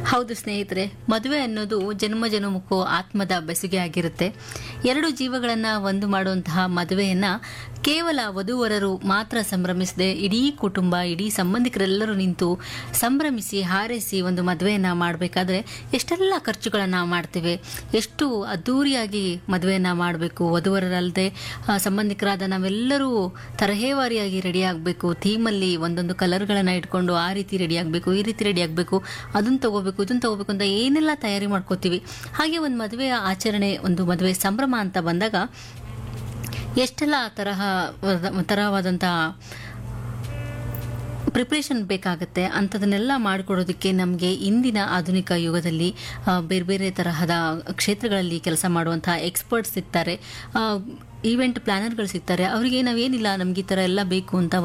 ಹೌದು ಸ್ನೇಹಿತರೆ ಮದುವೆ ಅನ್ನೋದು ಜನ್ಮ ಜನ್ಮಕ್ಕೂ ಆತ್ಮದ ಬೆಸುಗೆ ಆಗಿರುತ್ತೆ ಎರಡು ಜೀವಗಳನ್ನ ಒಂದು ಮಾಡುವಂತಹ ಮದುವೆಯನ್ನ ಕೇವಲ ವಧುವರರು ಮಾತ್ರ ಸಂಭ್ರಮಿಸದೆ ಇಡೀ ಕುಟುಂಬ ಇಡೀ ಸಂಬಂಧಿಕರೆಲ್ಲರೂ ನಿಂತು ಸಂಭ್ರಮಿಸಿ ಹಾರೈಸಿ ಒಂದು ಮದುವೆಯನ್ನ ಮಾಡಬೇಕಾದ್ರೆ ಎಷ್ಟೆಲ್ಲ ಖರ್ಚುಗಳನ್ನ ಮಾಡ್ತೇವೆ ಎಷ್ಟು ಅದ್ದೂರಿಯಾಗಿ ಮದುವೆಯನ್ನ ಮಾಡಬೇಕು ವಧುವರರಲ್ಲದೆ ಆ, ಸಂಬಂಧಿಕರಾದ ನಾವೆಲ್ಲರೂ ತರಹೇವಾರಿಯಾಗಿ ರೆಡಿ ಆಗಬೇಕು ಥೀಮಲ್ಲಿ ಒಂದೊಂದು ಕಲರ್ಗಳನ್ನ ಇಟ್ಕೊಂಡು ಆ ರೀತಿ ರೆಡಿ ಆಗಬೇಕು ಈ ರೀತಿ ರೆಡಿ ಆಗಬೇಕು ಅದನ್ನ ತಗೋಬೇಕು ಇದನ್ನ ತಗೋಬೇಕು ಅಂತ ಏನೆಲ್ಲ ತಯಾರಿ ಮಾಡ್ಕೋತೀವಿ ಹಾಗೆ ಒಂದು ಮದುವೆಯ ಆಚರಣೆ ಒಂದು ಮದುವೆ ಸಂಭ್ರಮ ಅಂತ ಬಂದಾಗ ಎಷ್ಟೆಲ್ಲ ತರಹ ತರಹವಾದಂತಹ ಪ್ರಿಪ್ರೇಷನ್ ಬೇಕಾಗುತ್ತೆ ಅಂಥದನ್ನೆಲ್ಲ ಮಾಡಿಕೊಡೋದಕ್ಕೆ ನಮಗೆ ಇಂದಿನ ಆಧುನಿಕ ಯುಗದಲ್ಲಿ ಆ, ಬೇರೆ ಬೇರೆ ತರಹದ ಕ್ಷೇತ್ರಗಳಲ್ಲಿ ಕೆಲಸ ಮಾಡುವಂತಹ ಎಕ್ಸ್ಪರ್ಟ್ಸ್ ಸಿಗ್ತಾರೆ ಈವೆಂಟ್ ಪ್ಲಾನರ್ಗಳು ಸಿಗ್ತಾರೆ ಅವರಿಗೆ ನಾವೇನಿಲ್ಲ ನಮ್ಗೆ ಈ ಥರ ಎಲ್ಲ ಬೇಕು ಅಂತ